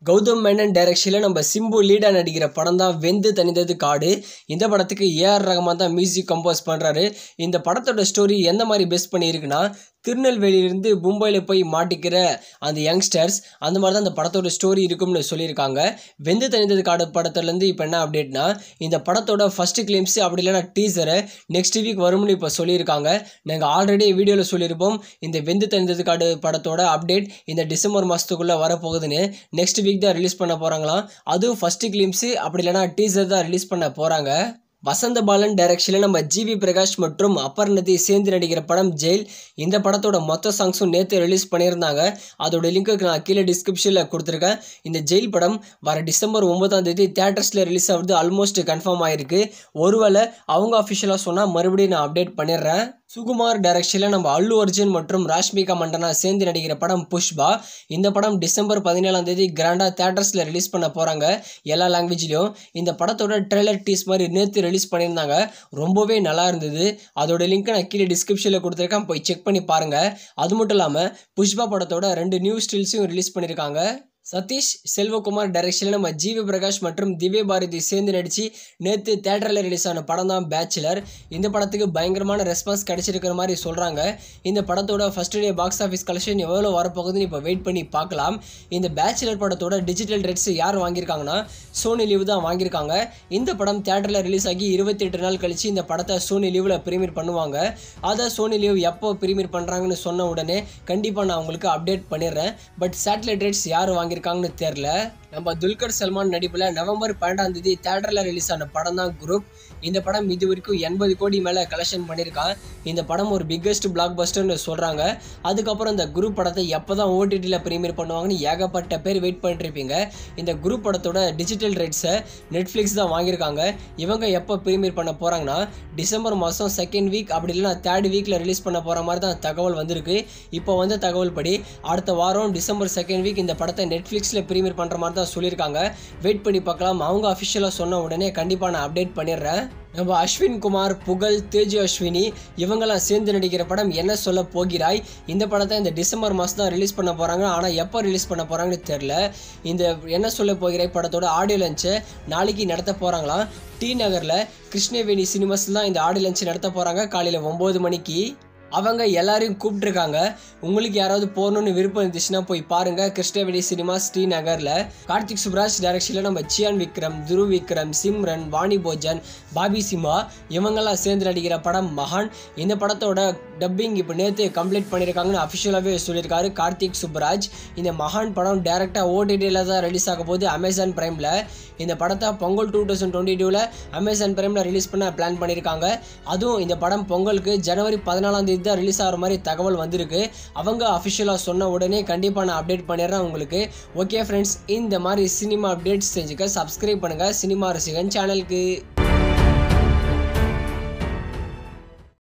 கௌதம் மேனன் டைரக்ஷனில் நம்ம சிம்பு லீடாக நடிக்கிற படம் தான் வெந்து தணிந்தது காடு இந்த படத்துக்கு ஏஆர் ரஹ்மான் தான் மியூசிக் கம்போஸ் பண்ணுறாரு இந்த படத்தோட ஸ்டோரி எந்த மாதிரி பெஸ்ட் பண்ணியிருக்குன்னா திருநெல்வேலியிலேருந்து மும்பையில் போய் மாட்டிக்கிற அந்த யங்ஸ்டர்ஸ் அந்த மாதிரி தான் அந்த படத்தோட ஸ்டோரி இருக்கும்னு சொல்லியிருக்காங்க வெந்து தணிந்தது காடு படத்துலேருந்து இப்போ என்ன அப்டேட்னா இந்த படத்தோட ஃபஸ்ட்டு கிளிம்ஸ் அப்படி இல்லைனா டீசரை நெக்ஸ்ட் வீக் வரும்னு இப்போ சொல்லியிருக்காங்க நாங்கள் ஆல்ரெடி வீடியோவில் சொல்லியிருப்போம் இந்த வெந்து தணிந்தது காடு படத்தோட அப்டேட் இந்த டிசம்பர் மாதத்துக்குள்ளே வரப்போகுதுன்னு நெக்ஸ்ட் வீக் தான் ரிலீஸ் பண்ண போகிறாங்களாம் அதுவும் ஃபஸ்ட்டு கிளிம்ஸு அப்படி இல்லைனா டீசர் தான் ரிலீஸ் பண்ண போகிறாங்க வசந்த பாலன் டைரக்ஷனில் நம்ம ஜிவி பிரகாஷ் மற்றும் அப்பர்ணதி சேர்ந்து நடிக்கிற படம் ஜெயில் இந்த படத்தோட மொத்த சாங்ஸும் நேற்று ரிலீஸ் பண்ணியிருந்தாங்க அதோட லிங்க்கு நான் கீழே டிஸ்கிரிப்ஷனில் கொடுத்துருக்கேன் இந்த ஜெயில் படம் வர டிசம்பர் ஒன்பதாம் தேதி தேட்டர்ஸில் ரிலீஸ் ஆகுது ஆல்மோஸ்ட் கன்ஃபார்ம் ஆயிருக்கு ஒருவேளை அவங்க அஃபிஷியலாக சொன்னால் மறுபடியும் நான் அப்டேட் பண்ணிடுறேன் சுகுமார் டைரக்ஷனில் நம்ம அல்லு அர்ஜுன் மற்றும் ராஷ்மிகா மண்டனா சேர்ந்து நடிக்கிற படம் புஷ்பா இந்த படம் டிசம்பர் பதினேழாம் தேதி கிராண்டாக தேட்டர்ஸில் ரிலீஸ் பண்ண போகிறாங்க எல்லா லாங்குவேஜ்லேயும் இந்த படத்தோட ட்ரெய்லர் டீஸ் மாதிரி நேற்று ரிலீஸ் பண்ணியிருந்தாங்க ரொம்பவே நல்லா இருந்தது அதோட லிங்க் நான் கீழே டிஸ்கிரிப்ஷனில் கொடுத்துருக்கேன் போய் செக் பண்ணி பாருங்கள் அது மட்டும் இல்லாமல் புஷ்பா படத்தோட ரெண்டு நியூ ஸ்டில்ஸையும் ரிலீஸ் பண்ணியிருக்காங்க சதீஷ் செல்வகுமார் டைரக்ஷனில் நம்ம ஜிவி பிரகாஷ் மற்றும் திவ்ய பாரதி சேர்ந்து நடித்து நேற்று தேட்டரில் ரிலீஸ் ஆன படம் தான் பேச்சுலர் இந்த படத்துக்கு பயங்கரமான ரெஸ்பான்ஸ் கிடைச்சிருக்கிற மாதிரி சொல்கிறாங்க இந்த படத்தோட first day box office collection எவ்வளோ வரப்போகுதுன்னு இப்போ வெயிட் பண்ணி பார்க்கலாம் இந்த பேச்சுலர் படத்தோட டிஜிட்டல் ரெட்ஸ் யார் வாங்கியிருக்காங்கன்னா சோனி லீவ் தான் வாங்கியிருக்காங்க இந்த படம் தேட்டரில் ரிலீஸ் ஆகி இருபத்தி எட்டு நாள் கழித்து இந்த படத்தை சோனி லீவில் ப்ரீமியர் பண்ணுவாங்க அதை சோனி லீவ் எப்போ ப்ரீமியர் பண்ணுறாங்கன்னு சொன்ன உடனே கண்டிப்பாக நான் உங்களுக்கு அப்டேட் பண்ணிடுறேன் பட் சேட்டலைட் ரேட்ஸ் யார் வாங்கியிருக்காங்கன்னு தெரில நம்ம துல்கர் சல்மான் நடிப்பில் நவம்பர் பன்னெண்டாம் தேதி தேட்டரில் ரிலீஸ் ஆன படம் தான் குரூப் இந்த படம் இது வரைக்கும் எண்பது கோடி மேலே கலெக்ஷன் பண்ணியிருக்கான் இந்த படம் ஒரு பிக்கஸ்ட் பிளாக் பஸ்டர்னு சொல்கிறாங்க அதுக்கப்புறம் இந்த குரூப் படத்தை எப்போ தான் ஓடிடியில் ப்ரீமியர் பண்ணுவாங்கன்னு ஏகப்பட்ட பேர் வெயிட் பண்ணிட்டுருப்பீங்க இந்த குரூப் படத்தோட டிஜிட்டல் ரைட்ஸை நெட்ஃப்ளிக்ஸ் தான் வாங்கியிருக்காங்க இவங்க எப்போ ப்ரீமியர் பண்ண போகிறாங்கன்னா டிசம்பர் மாதம் செகண்ட் வீக் அப்படி இல்லைனா தேர்ட் வீக்கில் ரிலீஸ் பண்ண போகிற மாதிரி தான் தகவல் வந்திருக்கு இப்போ வந்த தகவல் படி அடுத்த வாரம் டிசம்பர் செகண்ட் வீக் இந்த படத்தை நெட்ஃப்ளிக்ஸில் ப்ரீமியர் பண்ணுற மாதிரி தான் சொல்லியிருக்காங்க வெயிட் பண்ணி பார்க்கலாம் அவங்க அஃபிஷியலாக சொன்ன உடனே கண்டிப்பாக நான் அப்டேட் பண்ணிடுறேன் நம்ம அஸ்வின் குமார் புகழ் தேஜு அஸ்வினி இவங்கெல்லாம் சேர்ந்து நடிக்கிற படம் என்ன சொல்ல போகிறாய் இந்த படத்தை இந்த டிசம்பர் மாதம் தான் ரிலீஸ் பண்ண போகிறாங்க ஆனால் எப்போ ரிலீஸ் பண்ண போகிறாங்கன்னு தெரில இந்த என்ன சொல்ல போகிறாய் படத்தோட ஆடியோ லஞ்சை நாளைக்கு நடத்த போகிறாங்களாம் டி நகரில் கிருஷ்ணவேணி சினிமாஸில் தான் இந்த ஆடியோ லஞ்ச் நடத்த போகிறாங்க காலையில் ஒம்பது மணிக்கு அவங்க எல்லாரையும் கூப்பிட்டுருக்காங்க உங்களுக்கு யாராவது போகணுன்னு விருப்பம் இருந்துச்சுன்னா போய் பாருங்க கிருஷ்ணவேணி சினிமா ஸ்ரீநகரில் கார்த்திக் சுப்ராஜ் டைரக்ஷனில் நம்ம சியான் விக்ரம் துருவ் விக்ரம் சிம்ரன் வாணி போஜன் பாபி சிம்மா இவங்கெல்லாம் சேர்ந்து நடிக்கிற படம் மகான் இந்த படத்தோட டப்பிங் இப்போ நேற்று கம்ப்ளீட் பண்ணியிருக்காங்கன்னு அஃபிஷியலாகவே சொல்லியிருக்காரு கார்த்திக் சுப்ராஜ் இந்த மகான் படம் டேரெக்டாக ஓடிடியில் தான் ரிலீஸ் ஆக போகுது அமேசான் ப்ரைமில் இந்த படத்தை பொங்கல் டூ தௌசண்ட் டுவெண்ட்டி டூவில் அமேசான் ப்ரைமில் ரிலீஸ் பண்ண பிளான் பண்ணியிருக்காங்க அதுவும் இந்த படம் பொங்கலுக்கு ஜனவரி பதினாலாம் தேதி தான் ரிலீஸ் ஆகிற மாதிரி தகவல் வந்திருக்கு அவங்க அஃபிஷியலாக சொன்ன உடனே கண்டிப்பாக நான் அப்டேட் பண்ணிடுறேன் உங்களுக்கு ஓகே ஃப்ரெண்ட்ஸ் இந்த மாதிரி சினிமா அப்டேட்ஸ் செஞ்சுக்க சப்ஸ்கிரைப் பண்ணுங்கள் சினிமா ரசிகன் சேனலுக்கு